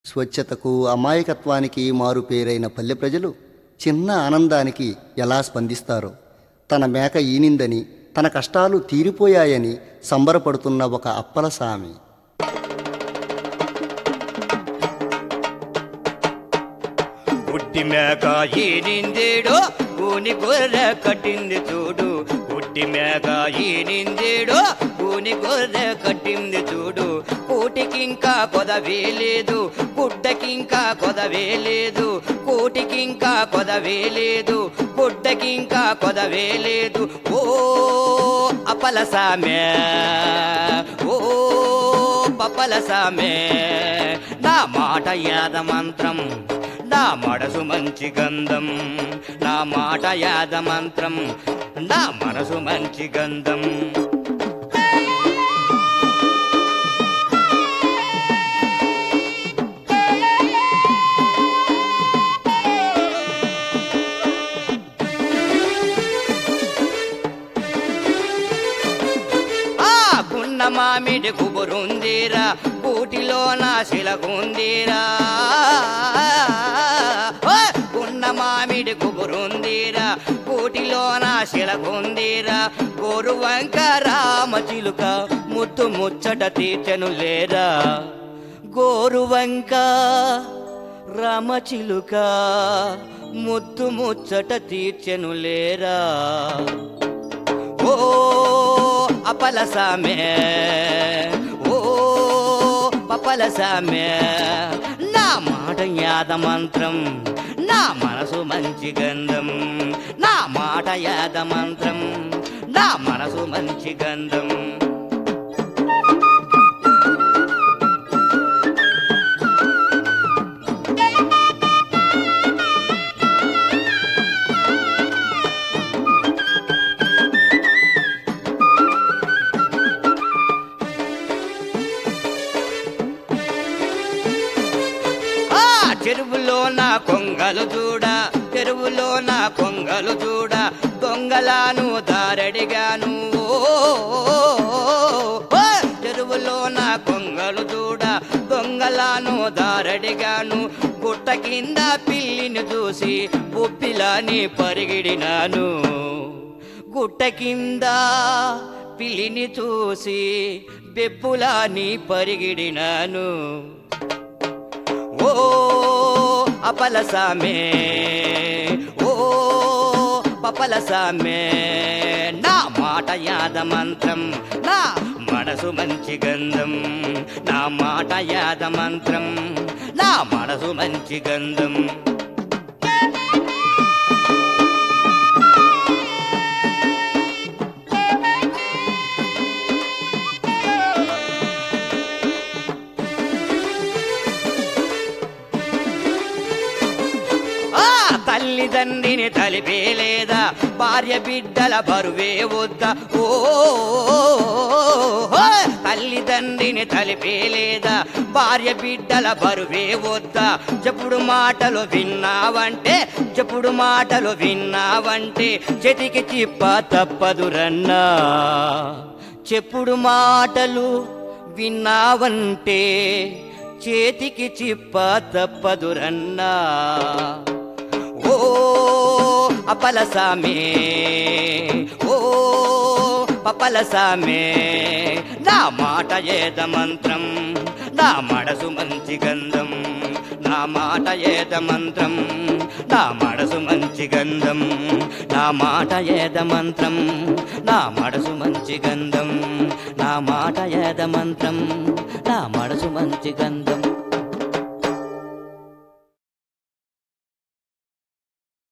స్వచ్ఛతకు అమాయకత్వానికి మారు పేరైన పల్లె ప్రజలు చిన్న ఆనందానికి ఎలా స్పందిస్తారో తన మేక ఈనిందని తన కష్టాలు తీరిపోయాయని సంబరపడుతున్న ఒక అప్పల సామి పుట్టి మేక ఈనిందేడో కూని గొర్రె కట్టింది చూడు పుట్టి మేక ఈనిందేడో కూని గొర్రె కట్టింది చూడు కూటికింకా కొదవే లేదు గుడ్డకింకా కొదవే లేదు కూటికింకా కొదవే లేదు గుడ్డకింకా కొదవే లేదు ఓ అపల సామె ఓ పప్పల సామె నా మాట యాద మంత్రం నా మనసు మంచి గంధం నా మాట యాద మంత్రం నా మనసు మంచి గంధం ఆ గున్న మామిడి కుబురుందిరా కూటిలో నా శిలకుందిరా ఓ! గున్న మామిడి కుబురుందిరా కూటిలో నా శిలకుందిరా గోరు వంక రామ చిలుక ముత్తు ముచ్చట తీర్చను లేరా గోరు వంక రామ చిలుక ముత్తు ముచ్చట తీర్చెను లేరా ఓ అపల సామె ఓ పపల సామె నా మాట యాద మంత్రం నా మనసు మంచి గంధం నా మాట యాద మంత్రం నా మనసు మంచి గంధం ఆ చెరువులో నా కొంగలు చూడ చెరువులో నా కొంగలు చూడ దొంగలాను దారడిగాను ఓ, చెరువులో నా కొంగలు చూడ దొంగలాను దారడిగాను గుట్ట కింద పిల్లిని చూసి బొప్పిలాని పరిగిడినాను గుట్ట కింద పిల్లిని చూసి బెప్పులాని పరిగిడినాను ఓ అపల సామే ఓ పపల సామే నా మాట యాద మంత్రం నా మనసు మంచి గంధం నా మాట యాద మంత్రం నా మనసు మంచి గంధం ఆ తల్లిదండ్రిని తలిపే లేదా భార్య బిడ్డల బరువే వద్దా ఓ హో! తల్లిదండ్రిని తలిపే లేదా భార్య బిడ్డల బరువే వద్దా చెప్పుడు మాటలు విన్నావంటే చెప్పుడు మాటలు విన్నావంటే చెతికి చిప్ప తప్పదురన్నా చెప్పుడు మాటలు విన్నావంటే చేతికి చిప్ప తప్పదురన్నా ఓ అపల సామే ఓ పపల సామే నా మాట ఏద మంత్రం నా మనసు మంచి గంధం నా మాట ఏద మంత్రం నా మనసు మంచి గంధం నా మాట ఏద మంత్రం నా మనసు మంచి గంధం నా మాట ఏద మంత్రం నా మనసు మంచి గంధం